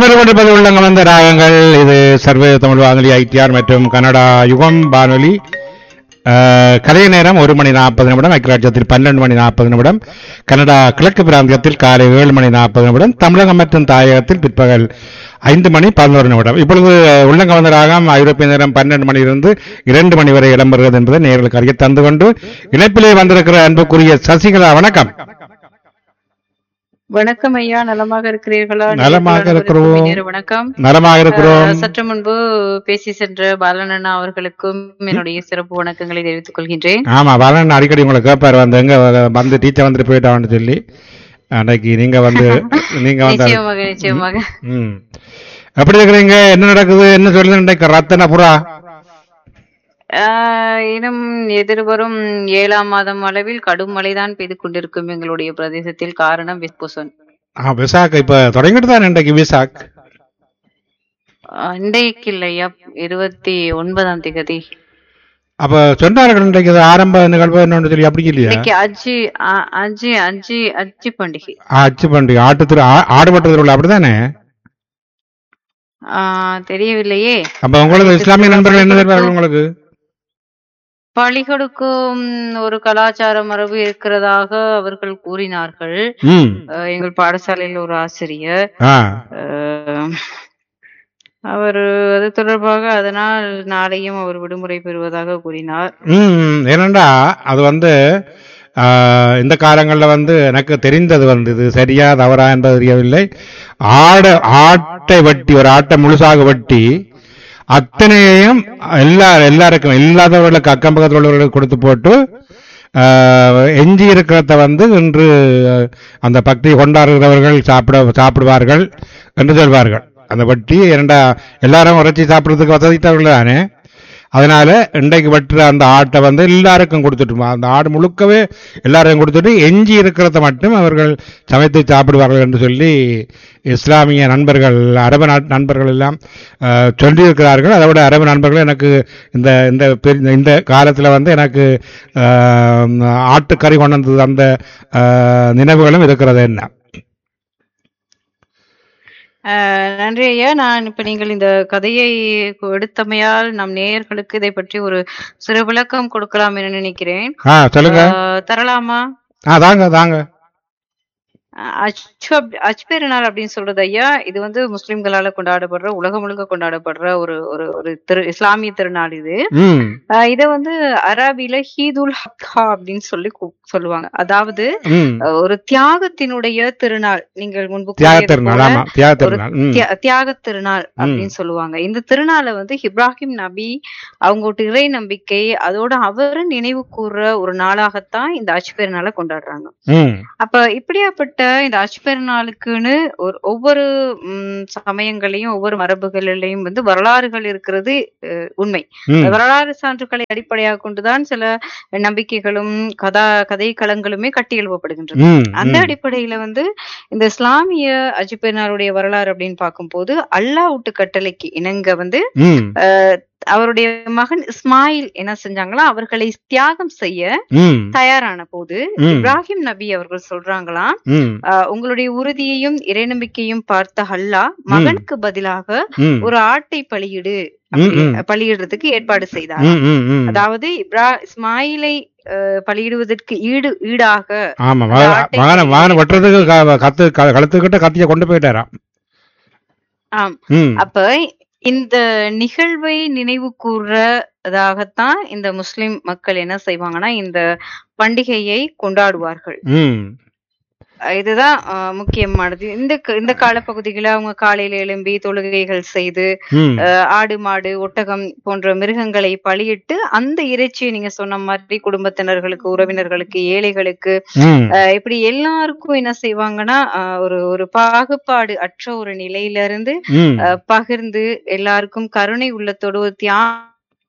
இடம்பெற்றுக் கொண்டிருப்பது உள்ளங்க வந்த ராகங்கள் இது சர்வ தமிழ் வானொலி ஐடிஆர் மற்றும் கனடா யுகம் வானொலி அஹ், கலைய நேரம் ஒரு மணி நாற்பது நிமிடம் ஐக்கியராஜ்யத்தில் பன்னெண்டு மணி நாற்பது நிமிடம் கனடா கிழக்கு பிராந்தியத்தில் காலை ஏழு மணி நாற்பது நிமிடம் தமிழகம் மற்றும் தாயகத்தில் பிற்பகல் ஐந்து மணி பதினோரு நிமிடம் இப்பொழுது உள்ளங்க வந்த ராகம் ஐரோப்பிய நேரம் பன்னெண்டு மணியிலிருந்து இரண்டு மணி வரை இடம்பெறுகிறது என்பதை நேர்களுக்கு அறிய தந்து கொண்டு இணைப்பிலே வந்திருக்கிற அன்புக்குரிய சசிகலா வணக்கம் வணக்கம் ஐயா நலமாக இருக்கிறீர்களா நலமாக நேயர்கள் இருக்கிறோம். அனைவருக்கும் இனிய வணக்கம் நலமாக இருக்கிறோம் அஹ், சற்று முன்பு பேசி சென்ற பாலனண்ணா அவர்களுக்கும் என்னுடைய சிறப்பு வணக்கங்களை தெரிவித்துக் கொள்கின்றேன் ஆமா வரன் அடிக்கடி உங்களை கேட்பாரு வந்து எங்க வந்து டீச்சர் வந்துட்டு போயிட்டான்னு சொல்லி அன்னைக்கு நீங்க வந்து நீங்க வந்து நிச்சயமாக நிச்சயமாக ம் எப்படி இருக்கிறீங்க என்ன நடக்குது என்ன சொல்லுது இன்றைக்கு ரத்தன புறா அஹ், இன்னும் எதிர்வரும் ஏழாம் மாதம் அளவில் கடும் மழைதான் பெய்து கொண்டிருக்கும் எங்களுடைய பிரதேசத்தில் காரணம் வெஸ்பூசன் ஆ விசாக் இப்ப தொடங்கிட்டு தான் இன்றைக்கு விசாக் அஹ், இன்றைக்கு இல்லையா இருபத்தி ஒன்பதாம் தேதி அப்ப சொன்னார்கள் இன்றைக்கு இது ஆரம்ப நிகழ்வு என்னன்னு சொல்லி அப்படி இல்லையா இன்னைக்கு அஜி அ- அஜி அஜி அஜி பண்டிகை ஆ, அச்சு பண்டிகை ஆட்டுத்திரு ஆ- ஆடுபட்ட திருவிழா அப்படிதானே ஆஹ், தெரியவில்லையே அப்ப உங்களுக்கு இஸ்லாமிய நண்பர்கள் என்ன தெரிவார்கள் உங்களுக்கு பள்ளிகளுக்கும் ஒரு கலாச்சார மரபு இருக்கிறதாக அவர்கள் கூறினார்கள் ம் அஹ் எங்கள் பாடசாலையில் ஒரு ஆசிரியர் ஆ அஹ் அவர் அது தொடர்பாக அதனால் நாளையும் அவர் விடுமுறை பெறுவதாக கூறினார் ம் ஏனண்டா அது வந்து ஆ, இந்த காலங்களில் வந்து எனக்கு தெரிந்தது வந்து இது சரியா தவறா என்பது தெரியவில்லை ஆட ஆட்டை வெட்டி ஒரு ஆட்டை முழுசாக வெட்டி அத்தனையையும் எல்லா எல்லாருக்கும் இல்லாதவர்களுக்கு அக்கம் பக்கத்தில் உள்ளவர்களுக்கு கொடுத்து போட்டு ஆ, எஞ்சி இருக்கிறத வந்து இன்று அந்த பக்தி கொண்டாடுகிறவர்கள் சாப்பிட சாப்பிடுவார்கள் என்று சொல்வார்கள் அந்த வட்டி இரண்டா எல்லாரும் உரைச்சி சாப்பிடுறதுக்கு வசதித்தவர்கள் தானே அதனால இன்றைக்கு வெட்டுற அந்த ஆட்டை வந்து எல்லாருக்கும் கொடுத்துட்டுமா அந்த ஆடு முழுக்கவே எல்லாருக்கும் கொடுத்துட்டு எஞ்சி இருக்கிறத மட்டும் அவர்கள் சமைத்து சாப்பிடுவார்கள் என்று சொல்லி இஸ்லாமிய நண்பர்கள் அரபு நாட் நண்பர்கள் எல்லாம் அஹ், சொல்லியிருக்கிறார்கள் அதை விட அரபு நண்பர்கள் எனக்கு இந்த இந்த பெரிய- இந்த காலத்தில் வந்து எனக்கு அஹ், ஆட்டுக்கறி கொண்டு வந்தது அந்த அஹ், நினைவுகளும் இருக்கிறது என்ன அஹ் நன்றி ஐயா நான் இப்ப நீங்கள் இந்த கதையை எடுத்தமையால் நம் நேயர்களுக்கு இதை பற்றி ஒரு சிறு விளக்கம் கொடுக்கலாம் என நினைக்கிறேன் ஆ சொல்லுங்க அஹ் தரலாமா ஆ தாங்க தாங்க அச்சு அச்பெருநாள் அப்படின்னு சொல்றது ஐயா இது வந்து முஸ்லிம்களால கொண்டாடப்படுற உலகம் முழுக்க கொண்டாடப்படுற ஒரு ஒரு ஒரு திரு இஸ்லாமிய திருநாள் இது ம் அஹ் இத வந்து அரபில ஹீதுல் ஹக்கா அப்படின்னு சொல்லி கூ- சொல்லுவாங்க அதாவது ம் அஹ் ஒரு தியாகத்தினுடைய திருநாள் நீங்கள் முன்பு தியாக கூறியது திருநாள் போல ஆமா தியாக ஒரு திருநாள் ம் தியா- தியாக திருநாள் அப்படின்னு சொல்லுவாங்க இந்த திருநாளை வந்து இப்ராஹிம் நபி அவங்களோட இறை நம்பிக்கை அதோட அவரை நினைவு கூர்ற ஒரு நாளாகத்தான் இந்த அஜ் பெருநாளை கொண்டாடுறாங்க ம் அப்ப இப்படியாப்பட்ட இந்த அஜ் பெருநாளுக்குன்னு ஒரு ஒவ்வொரு ம், சமயங்களையும் ஒவ்வொரு மரபுகளிலையும் வந்து வரலாறுகள் இருக்கிறது அஹ், உண்மை ம் வரலாறு சான்றுகளை அடிப்படையாக கொண்டுதான் சில நம்பிக்கைகளும் கதா கதை களங்களுமே கட்டி எழுப்பப்படுகின்றன ம் அந்த ம். அடிப்படையில வந்து இந்த இஸ்லாமிய அஜி பெருநாளுடைய வரலாறு அப்படின்னு பார்க்கும்போது அல்லாஹ் விட்டு கட்டளைக்கு இணங்க வந்து ம் அவருடைய மகன் இஸ்மாயில் என்ன செஞ்சாங்களா அவர்களை தியாகம் செய்ய ம் தயாரான போது ம். இப்ராஹிம் நபி அவர்கள் சொல்றாங்களாம் ம் ஆஹ் உங்களுடைய உறுதியையும் இறைநம்பிக்கையும் பார்த்த அல்லாஹ் மகனுக்கு பதிலாக ம் ஒரு ஆட்டை பலியிடு ம், அப்படி ம். பலியிடுறதுக்கு ஏற்பாடு செய்தார் ம், ம், ம். அதாவது இப்ரா இஸ்மாயிலை ஆஹ் பலியிடுவதற்கு ஈடு ஈடாக ஆமா அந்த மகன ஆட்டை மகன பலி- மகன வெட்டுறதுக்கு க- கத்து க- கழுத்துக்கிட்ட கத்திய கொண்டு போயிட்டாராம் ஆம் ம் அப்ப இந்த நிகழ்வை நினைவு கூர்றதாகத்தான் இந்த முஸ்லிம் மக்கள் என்ன செய்வாங்கன்னா இந்த பண்டிகையை கொண்டாடுவார்கள் ம் அஹ் இதுதான் அஹ், முக்கியமானது இந்த க- இந்த காலப்பகுதியில அவங்க காலையில எழும்பி தொழுகைகள் செய்து ம் அஹ், ஆடு மாடு ஒட்டகம் போன்ற மிருகங்களை பலியிட்டு அந்த இறைச்சியை நீங்க சொன்ன மாதிரி குடும்பத்தினர்களுக்கு உறவினர்களுக்கு ஏழைகளுக்கு ம் அஹ், இப்படி எல்லாருக்கும் என்ன செய்வாங்கன்னா அஹ், ஒரு ஒரு பாகுபாடு அற்ற ஒரு நிலையில இருந்து ம் அஹ், பகிர்ந்து எல்லாருக்கும் கருணை உள்ளத்தோடு ஒரு தியாகம்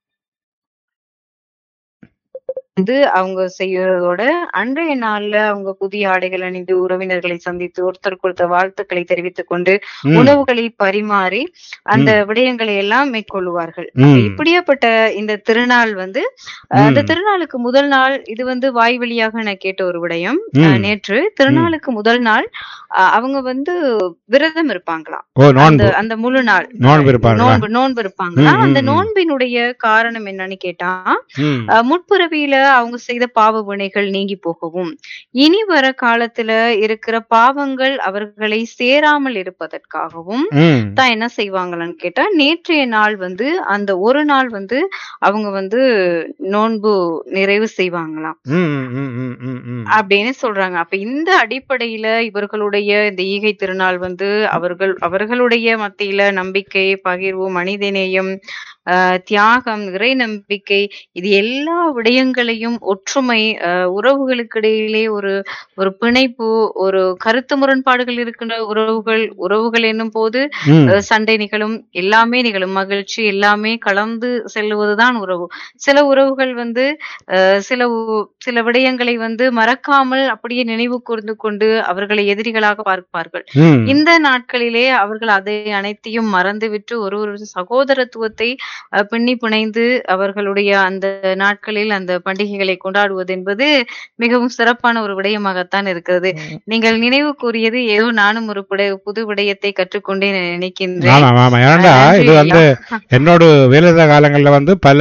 வந்து அவங்க செய்யறதோட அன்றைய நாள்ல அவங்க புதிய ஆடைகள் அணிந்து உறவினர்களை சந்தித்து ஒருத்தருக்கு ஒருத்தர் வாழ்த்துக்களை தெரிவித்துக் கொண்டு ம். உணவுகளை பரிமாறி அந்த விடயங்களை எல்லாம் மேற்கொள்ளுவார்கள் ம். அப்ப இப்படியாப்பட்ட இந்த திருநாள் வந்து அஹ், அந்த திருநாளுக்கு முதல் நாள் இது வந்து வாய் வழியாக நான் கேட்ட ஒரு விடயம் ம். அஹ், நேற்று திருநாளுக்கு முதல் நாள் அஹ், அவங்க வந்து விரதம் இருப்பாங்களாம் ஓ அந்த நோன்பு அந்த முழு நாள் நோன்பு இருப்பாங்களா நோன்பு நோன்பு இருப்பாங்களா ம், அந்த ம், ம். நோன்பினுடைய காரணம் என்னன்னு கேட்டா ம் அஹ், முற்பிறவியில அவங்க செய்த பாவ வினைகள் நீங்கி போகவும் இனி வர காலத்துல இருக்கிற பாவங்கள் அவர்களை சேராமல் இருப்பதற்காகவும் ம் தான் என்ன செய்வாங்களான்னு கேட்டா நேற்றைய நாள் வந்து அந்த ஒரு நாள் வந்து அவங்க வந்து நோன்பு நிறைவு செய்வாங்களாம் ம் ம் ம் ம் ம் அப்படின்னு சொல்றாங்க அப்ப இந்த அடிப்படையில இவர்களுடைய இந்த ஈகை திருநாள் வந்து அவர்கள் அவர்களுடைய மத்தியில நம்பிக்கை பகிர்வு மனிதநேயம் ஆஹ் தியாகம் இறை நம்பிக்கை இது எல்லா விடயங்களையும் ஒற்றுமை ஆஹ் உறவுகளுக்கு இடையிலே ஒரு ஒரு பிணைப்பு ஒரு கருத்து முரண்பாடுகள் இருக்கின்ற உறவுகள் உறவுகள் என்னும் போது ம் அஹ் சண்டை நிகழும் எல்லாமே நிகழும் மகிழ்ச்சி எல்லாமே கலந்து செல்லுவதுதான் உறவு சில உறவுகள் வந்து அஹ் சில உ- சில விடயங்களை வந்து மறக்காமல் அப்படியே நினைவு கூர்ந்து கொண்டு அவர்களை எதிரிகளாக பார்ப்பார்கள் ம் இந்த நாட்களிலே அவர்கள் அதை அனைத்தையும் மறந்துவிட்டு ஒரு ஒரு சகோதரத்துவத்தை அஹ், பின்னி பிணைந்து அவர்களுடைய அந்த நாட்களில் அந்த பண்டிகைகளை கொண்டாடுவது என்பது மிகவும் சிறப்பான ஒரு விடயமாகத்தான் இருக்கிறது நீங்கள் நினைவு கூறியது ஏதோ நானும் ஒரு புட- புது விடயத்தை கற்றுக்கொண்டேன் என நினைக்கின்றேன் ஆமா ஆமா ஏன்டா அஹ் நன்றி இது வந்து என்னோட வேலைத காலங்கள்ல வந்து பல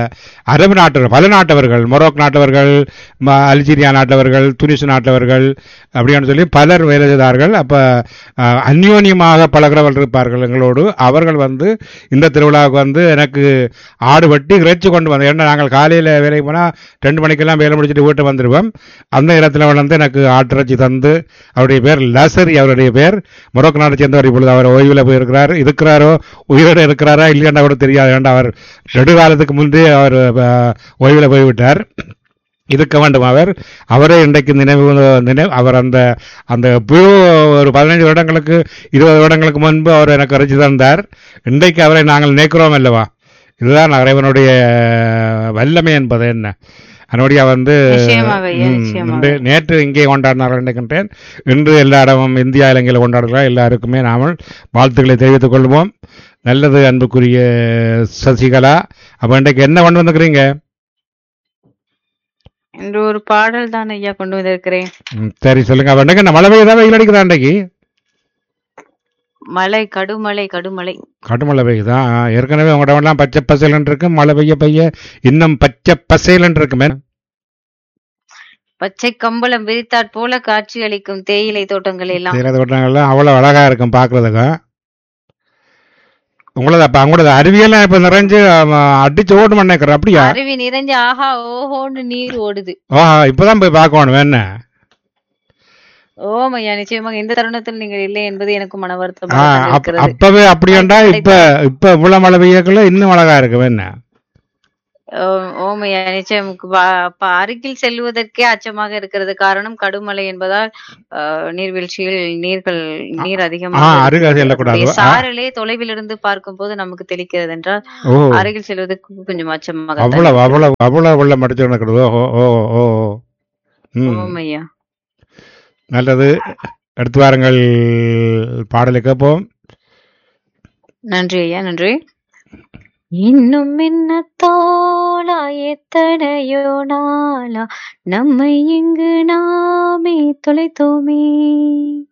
அரபு நாட்டவர் பல நாட்டவர்கள் மொரோக் நாட்டவர்கள் ம- அல்ஜீரியா நாட்டவர்கள் துனிசு நாட்டவர்கள் அப்படின்னு சொல்லி பலர் வேலை செய்தார்கள் அப்ப அஹ், அந்யோன்யமாக பழகிறவர்கள் இருப்பார்கள் எங்களோடு அவர்கள் வந்து இந்த திருவிழாவுக்கு வந்து எனக்கு ஆடு வெட்டி இறைச்சி கொண்டு வந்தோம் ஏன்னா நாங்கள் காலையில் வேலைக்கு போனால் ரெண்டு மணிக்கெல்லாம் வேலை முடிச்சுட்டு வீட்டு வந்துடுவோம் அந்த இடத்துல வந்து எனக்கு ஆட்டிறைச்சி தந்து அவருடைய பேர் லசரி அவருடைய பேர் மொரோக்கோ நாட்டை சேர்ந்தவர் இப்பொழுது அவர் ஓய்வில் போயிருக்கிறார் இருக்கிறாரோ உயிரோடு இருக்கிறாரா இல்லையாண்டா கூட தெரியாது ஏன்டா அவர் நெடுகாலத்துக்கு முன்பே அவர் அஹ், ஓய்வில் போய்விட்டார் இருக்க வேண்டும் அவர் அவரே இன்றைக்கு நினைவு நினைவு அவர் அந்த அந்த எப்பயோ ஒரு பதினைஞ்சு வருடங்களுக்கு இருபது வருடங்களுக்கு முன்பு அவர் எனக்கு அரைச்சி தந்தார் இன்றைக்கு அவரை நாங்கள் நினைக்கிறோம் அல்லவா இதுதான் இறைவனுடைய வல்லமை என்பது என்ன அதனுடைய வந்து நிச்சயமாக ஐயா, ம், நிச்சயமாக. இன்று நேற்று இங்கே கொண்டாடினார்கள் நினைக்கின்றேன் இன்று எல்லா இடமும் இந்தியா இலங்கையில் கொண்டாடுகிறார் எல்லாருக்குமே நாமல் வாழ்த்துக்களை தெரிவித்துக் கொள்வோம் நல்லது அன்புக்குரிய சசிகலா அப்ப இன்றைக்கு என்ன கொண்டு வந்துக்கிறீங்க என்று ஒரு பாடல் தான் ஐயா கொண்டு வந்திருக்கிறேன் ம், சரி சொல்லுங்க அப்ப இன்றைக்கு என்ன மழை பெய்யுதா வெயில் அடிக்குதா இன்றைக்கு மழை கடுமழை கடுமழை கடுமழை பெய்யுதா ஆ, ஏற்கனவே உங்களோட எல்லாம் பச்சை பசேலன் இருக்கு மழை பெய்ய பெய்ய இன்னும் பச்சை பசேலன் இருக்குமே பச்சை கம்பளம் விரித்தாற் போல காட்சி அளிக்கும் தேயிலை தோட்டங்கள் எல்லாம் சில தோட்டங்கள்லாம் அவ்வளவு அழகா இருக்கும் பார்க்கறதுக்கு உங்களது அப்ப உங்களோட அறிவியெல்லாம் இப்ப நிறைஞ்சு ஆமா, அடிச்சு ஓடும் நினைக்கிறேன் அப்படியா அருவி நிறைஞ்சு ஆஹா ஓஹோன்னு நீர் ஓடுது ஓ இப்பதான் போய் பார்க்கணும் என்ன ஓம் ஐயா நிச்சயமாக இந்த தருணத்தில் நீங்கள் இல்லை என்பது எனக்கு மன ஆ, வருத்தமாக அப்- இருக்கிறது அப்பவே அப்படியாண்டா இப்ப இப்ப இவ்வளவு மழை பெய்யக்குள்ள இன்னும் அழகா இருக்கு என்ன ஓ- ஓம் ஐயா நிச்சயம் வ- அப்ப அருகில் செல்வதற்கே அச்சமாக இருக்கிறது காரணம் கடுமழை என்பதால் அஹ், நீர்வீழ்ச்சியில் நீர்கள் நீர் ஆ, அதிகமாக அருகில் இருக்கிறது. செல்லக்கூடாது. அதனுடைய ஆ. சாரலே தொலைவில் இருந்து பார்க்கும் போது நமக்கு தெளிக்கிறது என்றால் ஓ அருகில் செல்வதற்கு கொஞ்சம் அச்சமாக அவ்வளவு அவ்வளவு அவ்வளவு வெள்ளம் அடிச்சு கிடக்குது ஓ ஓ ஓ ஓ. ம் ஓம் ஐயா நல்லது எடுத்து வாருங்கள் பாடலை கேட்போம் நன்றி ஐயா நன்றி இன்னும் என்ன தோளா எத்தனையோ நாளா நம்மை இங்கு நாமே தொலைத்தோமே